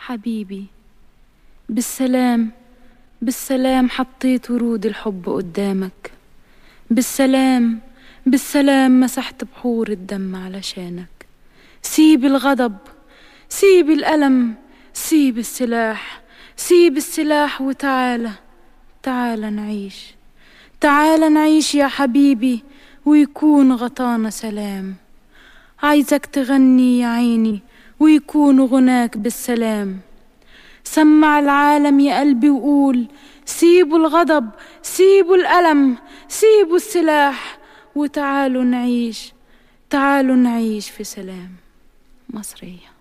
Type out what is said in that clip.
حبيبي بالسلام بالسلام حطيت ورود الحب قدامك بالسلام بالسلام مسحت بحور الدم علشانك سيب الغضب سيب الألم سيب السلاح سيب السلاح وتعالى تعالى نعيش تعالى نعيش يا حبيبي ويكون غطانا سلام عايزك تغني يا عيني ويكون غناك بالسلام سمع العالم يا قلبي وقول سيبوا الغضب سيبوا الألم سيبوا السلاح وتعالوا نعيش تعالوا نعيش في سلام مصريه